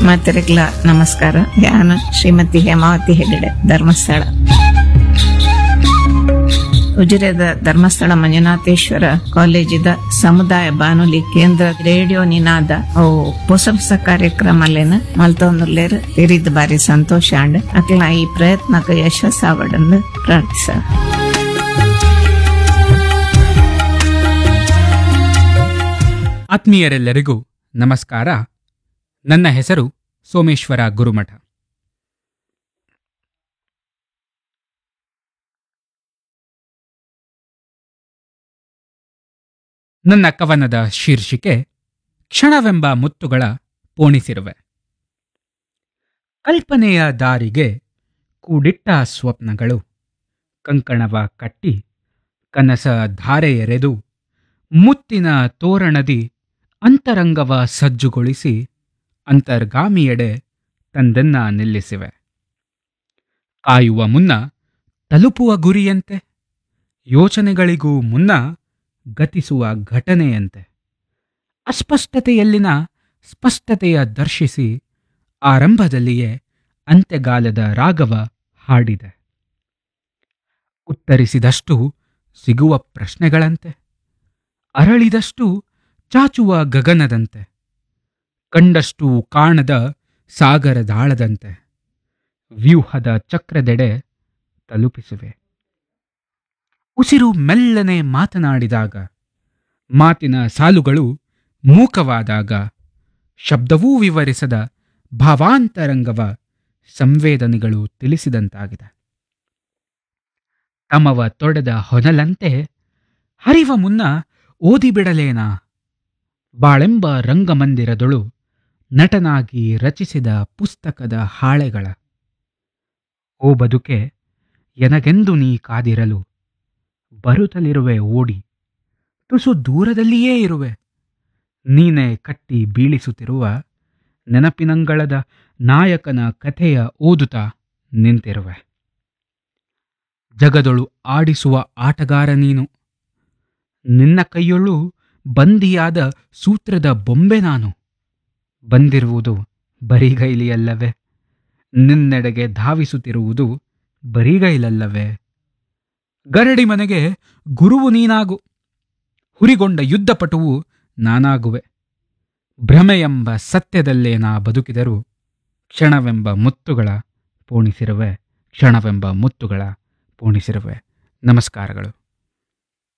ಮಾತರಿಗಳ ನಮಸ್ಕಾರ ನಾನು ಶ್ರೀಮತಿ ಹೇಮಾವತಿ ಹೆಗಡೆ ಧರ್ಮಸ್ಥಳ ಉಜಿರೆದ ಧರ್ಮಸ್ಥಳ ಮಂಜುನಾಥೇಶ್ವರ ಕಾಲೇಜಿದ ಸಮುದಾಯ ಬಾನುಲಿ ಕೇಂದ್ರ ರೇಡಿಯೋ ನಿನಾದ ಅವು ಹೊಸ ಹೊಸ ಕಾರ್ಯಕ್ರಮಲೇನ ಮಲ್ತೊಂದುಲ್ಲೇರ್ ತಿರಿದ್ ಬಾರಿ ಸಂತೋಷ ಅಂಡ್ ಅಕ್ಲ ಈ ಪ್ರಯತ್ನಕ್ಕೆ ಯಶಸ್ಸಾವಡನ್ನು ಪ್ರಾರ್ಥಿಸ ಆತ್ಮೀಯರೆಲ್ಲರಿಗೂ ನಮಸ್ಕಾರ ನನ್ನ ಹೆಸರು ಸೋಮೇಶ್ವರ ಗುರುಮಠ ನನ್ನ ಕವನದ ಶೀರ್ಷಿಕೆ ಕ್ಷಣವೆಂಬ ಮುತ್ತುಗಳ ಪೋಣಿಸಿರುವೆ ಕಲ್ಪನೆಯ ದಾರಿಗೆ ಕೂಡಿಟ್ಟ ಸ್ವಪ್ನಗಳು ಕಂಕಣವ ಕಟ್ಟಿ ಕನಸ ಧಾರೆ ಎರೆದು ಮುತ್ತಿನ ತೋರಣದಿ ಅಂತರಂಗವ ಸಜ್ಜುಗೊಳಿಸಿ ಅಂತರ್ಗಾಮಿಯೆಡೆ ತಂದೆನ್ನ ನಿಲ್ಲಿಸಿವೆ ಕಾಯುವ ಮುನ್ನ ತಲುಪುವ ಗುರಿಯಂತೆ ಯೋಚನೆಗಳಿಗೂ ಮುನ್ನ ಗತಿಸುವ ಘಟನೆಯಂತೆ ಅಸ್ಪಷ್ಟತೆಯಲ್ಲಿನ ಸ್ಪಷ್ಟತೆಯ ದರ್ಶಿಸಿ ಆರಂಭದಲ್ಲಿಯೇ ಅಂತ್ಯಗಾಲದ ರಾಗವ ಹಾಡಿದೆ ಉತ್ತರಿಸಿದಷ್ಟು ಸಿಗುವ ಪ್ರಶ್ನೆಗಳಂತೆ ಅರಳಿದಷ್ಟು ಚಾಚುವ ಗಗನದಂತೆ ಕಂಡಷ್ಟು ಕಾಣದ ಸಾಗರದಾಳದಂತೆ ವ್ಯೂಹದ ಚಕ್ರದೆಡೆ ತಲುಪಿಸುವೆ ಉಸಿರು ಮೆಲ್ಲನೆ ಮಾತನಾಡಿದಾಗ ಮಾತಿನ ಸಾಲುಗಳು ಮೂಕವಾದಾಗ ಶಬ್ದವೂ ವಿವರಿಸದ ಭಾವಾಂತರಂಗವ ಸಂವೇದನೆಗಳು ತಿಳಿಸಿದಂತಾಗಿದೆ ತಮವ ತೊಡೆದ ಹೊನಲಂತೆ ಹರಿವ ಮುನ್ನ ಓದಿಬಿಡಲೇನಾ ಬಾಳೆಂಬ ರಂಗಮಂದಿರದೊಳು ನಟನಾಗಿ ರಚಿಸಿದ ಪುಸ್ತಕದ ಹಾಳೆಗಳ ಓ ಬದುಕೆ ಎನಗೆಂದು ನೀ ಕಾದಿರಲು ಬರುತ್ತಲಿರುವೆ ಓಡಿ ತುಸು ದೂರದಲ್ಲಿಯೇ ಇರುವೆ ನೀನೇ ಕಟ್ಟಿ ಬೀಳಿಸುತ್ತಿರುವ ನೆನಪಿನಂಗಳದ ನಾಯಕನ ಕಥೆಯ ಓದುತ್ತಾ ನಿಂತಿರುವೆ ಜಗದೊಳು ಆಡಿಸುವ ಆಟಗಾರ ನೀನು ನಿನ್ನ ಕೈಯೊಳು ಬಂದಿಯಾದ ಸೂತ್ರದ ಬೊಂಬೆ ನಾನು ಬಂದಿರುವುದು ಬರಿಗೈಲಿಯಲ್ಲವೇ ನಿನ್ನೆಡೆಗೆ ಧಾವಿಸುತ್ತಿರುವುದು ಬರಿಗೈಲಲ್ಲವೇ ಗರಡಿ ಮನೆಗೆ ಗುರುವು ನೀನಾಗು ಹುರಿಗೊಂಡ ಯುದ್ಧಪಟುವು ನಾನಾಗುವೆ ಭ್ರಮೆಯೆಂಬ ಸತ್ಯದಲ್ಲೇ ನಾ ಬದುಕಿದರೂ ಕ್ಷಣವೆಂಬ ಮುತ್ತುಗಳ ಪೋಣಿಸಿರುವೆ ಕ್ಷಣವೆಂಬ ಮುತ್ತುಗಳ ಪೋಣಿಸಿರುವೆ ನಮಸ್ಕಾರಗಳು